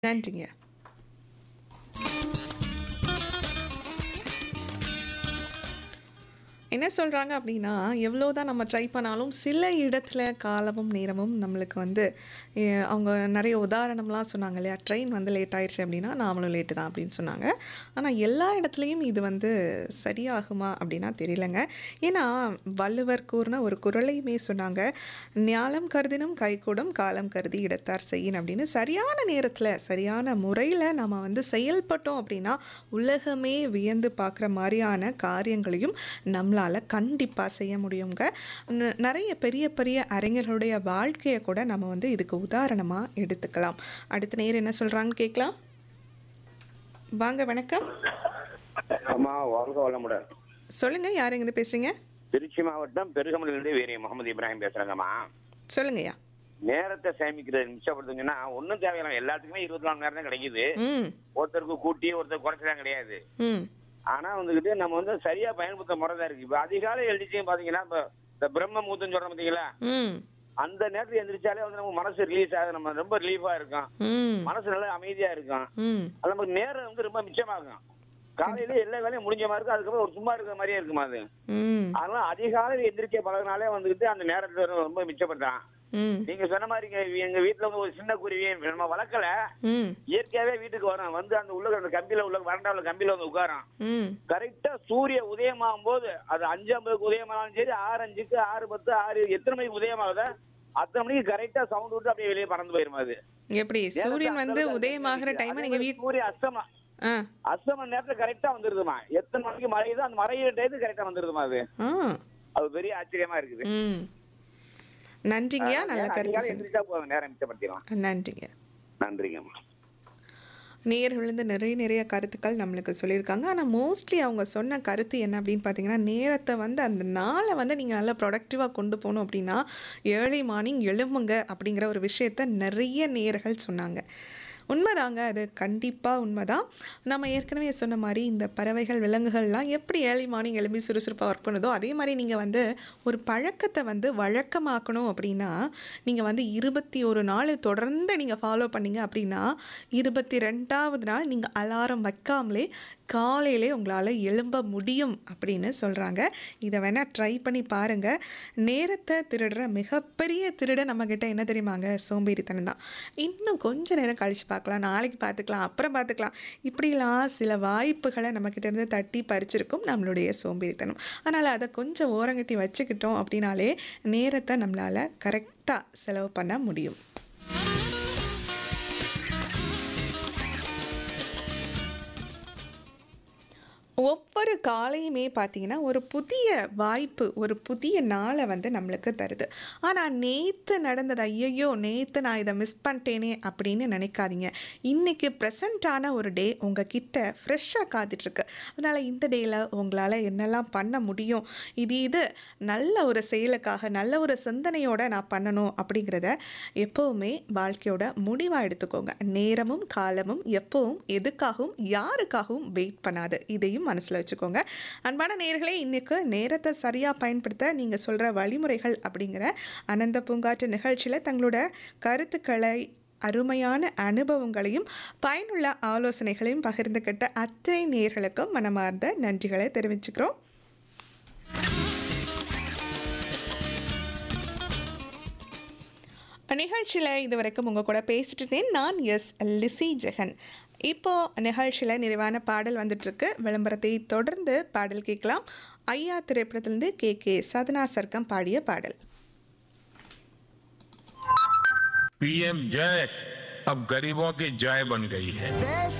நன்றிங்க. என்ன சொல்றாங்க அப்டின்னா, எவ்வளோதான் நம்ம ட்ரை பண்ணாலும், சில இடத்துல காலமும், நேரமும் நம்மளுக்கு வந்து எ அவங்க நெறைய உதாரணம்லாம் சொன்னாங்க இல்லையா? ட்ரெயின் வந்து லேட் ஆயிருச்சு அப்டின்னா, நாமளும் லேட்டு தான் அப்டின்னு சொன்னாங்க. ஆனா, எல்லா இடத்துலயும் இது வந்து சரியாகுமா அப்டின்னா தெரியலங்க. ஏன்னா, வள்ளுவர் கூறுன ஒரு குறளையுமே சொன்னாங்க. "ஞாலம் கருதினும் கைகூடும், காலம் கருதி இடத்தார் செய்யின்" அப்டின்னு சரியான நேரத்துல, சரியான முறையில நம்ம வந்து செயல்பட்டோம் அப்டின்னா, உலகமே வியந்து பார்க்குற மாரியான காரியங்களையும் நம்மளால கண்டிப்பா செய்ய முடியுங்க. ந நெறைய பெரிய பெரிய அறிஞர்களுடைய வாழ்க்கைய கூட நம்ம வந்து இதுக்கு உதாரணமா எடுத்துக்கலாம். அடுத்த நேயர் என்ன சொல்றாங்கன்னு கேட்கலாம்? வாங்க வணக்கம். அம்மா வாழ்க வளமுடன் சொல்லுங்க. யார் எங்கேருந்து பேசுறீங்க? திருச்சி மாவட்டம் பெருகமலிலிருந்து வீரிய முகமது இப்ராஹிம் பேசுறேங்கம்மா சொல்லுங்கய்யா. நேரத்தை சேமிக்கிறது மிச்சப்படுத்துங்கன்னா ஒன்றும் தேவையில்லை எல்லாத்துக்குமே இருபத்தி நாலு நேரம் தான் கிடைக்குது ம். ஒருத்தருக்கு கூட்டி ஒருத்தர் குறைச்சலாம் கிடையாது ம். ஆனா வந்துகிட்டு நம்ம வந்து சரியா பயன்படுத்த முறை தான் இருக்கு இப்ப அதிகாலை எழுதிச்சையும் பாத்தீங்கன்னா இப்ப இந்த பிரம்ம மூத்தம் சொல்றோம் பாத்தீங்களா ம். அந்த நேரத்துல எந்திரிச்சாலே வந்து நம்ம மனசு ரிலீஸ் ஆகுது நம்ம ரொம்ப ரிலீஃபா இருக்கும் ம். மனசு நல்லா அமைதியா இருக்கும் ம். அது நமக்கு நேரம் வந்து ரொம்ப மிச்சமாகும் காலையில எல்லா வேலையும் முடிஞ்ச மாதிரி இருக்கும் அதுக்கப்புறம் ஒரு சும்மா இருக்கிற மாதிரியே இருக்குமா அது ம். அதனால அதிகாலையில் எந்திரிக்க பழகினாலே வந்துகிட்டு அந்த நேரத்துல ரொம்ப மிச்சப்படுறான் ம். நீங்க சொன்ன மாதிரி இங்க எங்க வீட்டுல வந்து ஒரு சின்ன குருவி நம்ம வளர்க்கல ம். இயற்கையாவே வீட்டுக்கு வரும் வந்து அந்த உள்ள அந்த கம்பியில உள்ள வரண்டாவில் கம்பியில வந்து உட்காரும் ம். கரெக்டா சூரிய உதயமாகும் போது அது அஞ்சு ஐம்பதுக்கு உதயமானாலும் சரி ஆறு அஞ்சுக்கு ஆறு பத்து ஆறு எத்தனை மணிக்கு உதயமாகுதோ அத்தனை மணிக்கு கரெக்டா சவுண்ட் விட்டு அப்படியே வெளியே பறந்து போயிரும் அது எப்படி? சூரியன் வந்து உதயமாகுற டைம நீங்க வீட் சூரிய அஸ்தம ஆ. அஸ்தம நேரத்துல கரெக்டா வந்துருதுமா எத்தனை மணிக்கு மறையுதோ அந்த மறையிற டயத்துக்கு கரெக்டா வந்துருதுமா அது ஆ. அது பெரிய ஆச்சரியமா இருக்குது ம். நன்றிங்கய்யா. நல்ல நேரம் கருத்து அதிகாலை சொன்னீங்க. எந்திரிச்சா போதும் நேரம் மிச்சப்படுத்திடலாம் நன்றிங்க. நன்றிங்கம்மா நேயர்கள் வந்து நிறைய நிறைய கருத்துக்கள் நம்மளுக்கு சொல்லியிருக்காங்க. ஆனா, மோஸ்ட்லி அவங்க சொன்ன கருத்து என்ன அப்படின்னு பார்த்தீங்கன்னா, நேரத்த வந்து அந்த நாள வந்து நீங்க நல்லா ப்ரொடக்டிவா கொண்டு போணும் அப்படின்னா, ஏர்லி மார்னிங் எழும்புங்க அப்படிங்கிற ஒரு விஷயத்த நிறைய நேயர்கள் சொன்னாங்க. உண்மைதாங்க. அது கண்டிப்பா உண்மைதான். நம்ம ஏற்கனவே சொன்ன மாரி இந்த பறவைகள், விலங்குகள்லாம் எப்படி ஏர்லி மார்னிங் எழும்பி சுறுசுறுப்பா ஒர்க் பண்ணுதோ, அதே மாரி நீங்க வந்து ஒரு பழக்கத்த வந்து வழக்கமாக்கணும் அப்படின்னா, நீங்க வந்து 21 நாள் தொடர்ந்து நீங்க ஃபாலோ பண்ணீங்க அப்படின்னா, 22வது நாள் நீங்க அலாரம் வைக்காமலே காலையிலே உங்களால எழும்ப முடியும் அப்படின்னு சொல்றாங்க. இத வேணா ட்ரை பண்ணி பாருங்க. நேரத்த திருடுற மிகப்பெரிய திருடன் நம்மகிட்ட என்ன தெரியுமாங்க? சோம்பேறித்தனம் தான். இன்னும் கொஞ்ச நேரம் கழிச்சு பார்க்கலாம், நாளைக்கு பார்த்துக்கலாம், அப்புறம் பார்த்துக்கலாம். இப்படிலாம் சில வாய்ப்புகள நம்மகிட்ட இருந்து தட்டி பறிச்சிருக்கும் நம்மளுடைய சோம்பேறித்தனம். அதனால அத கொஞ்சம் ஓரங்கட்டி வச்சுக்கிட்டோம் அப்படின்னாலே, நேரத்த நம்மளால கரெக்ட்டா செலவு பண்ண முடியும். ஒவ்வொரு காலையுமே பார்த்தீங்கன்னா, ஒரு புதிய வாய்ப்பு, ஒரு புதிய நாள வந்து நம்மளுக்கு தருது. ஆனா, நேத்து நடந்தது, "ஐயய்யோ! நேத்து நான் இத மிஸ் பண்ணிட்டேனே" அப்படின்னு நினைக்காதீங்க. இன்னைக்கு பிரசன்ட்டான ஒரு டே உங்ககிட்ட ஃப்ரெஷ்ஷா காத்துட்ருக்கு. அதனால இந்த டேல உங்களால என்னலாம் பண்ண முடியும்? இது இது நல்ல ஒரு செயலுக்காக, நல்ல ஒரு சிந்தனையோட நான் பண்ணணும் அப்படிங்கிறத எப்பவுமே வாழ்க்கையோட முடிவா எடுத்துக்கோங்க. நேரமும், காலமும் எப்பவும் எதுக்காகவும், யாருக்காகவும் வெயிட் பண்ணாது. இதையும் மனசுல வச்சுக்கோங்க. அன்பான நேயர்களே, இன்னைக்கு நேரத்த சரியா பயன்படுத்த நீங்க சொல்ற வழிமுறைகள் அப்படிங்கிற ஆனந்த பூங்காற்று நிகழ்ச்சியில தங்களோட கருத்துக்களை, அருமையான அனுபவங்களையும், பயனுள்ள ஆலோசனைகளையும் பகிர்ந்துக்கிட்ட அத்தனை நேயர்களுக்கும் மனமார்ந்த நன்றிகளை தெரிவிச்சுக்கிறோம். நிகழ்ச்சியில இதுவரைக்கும் உங்க கூட பேசிட்டு இருந்தேன். நான் எஸ். லிஸி ஜெகன். இப்போ நிகழ்ச்சியில நிறைவான பாடல் வந்துட்டுருக்கு. விளம்பரத்தை தொடர்ந்து பாடல் கேட்கலாம். ஐயா திரைப்படத்திலிருந்து கே. கே. சதனா சர்க்கம் பாடிய பாடல். पीएम जय अब गरीबों की जय बन गई है देश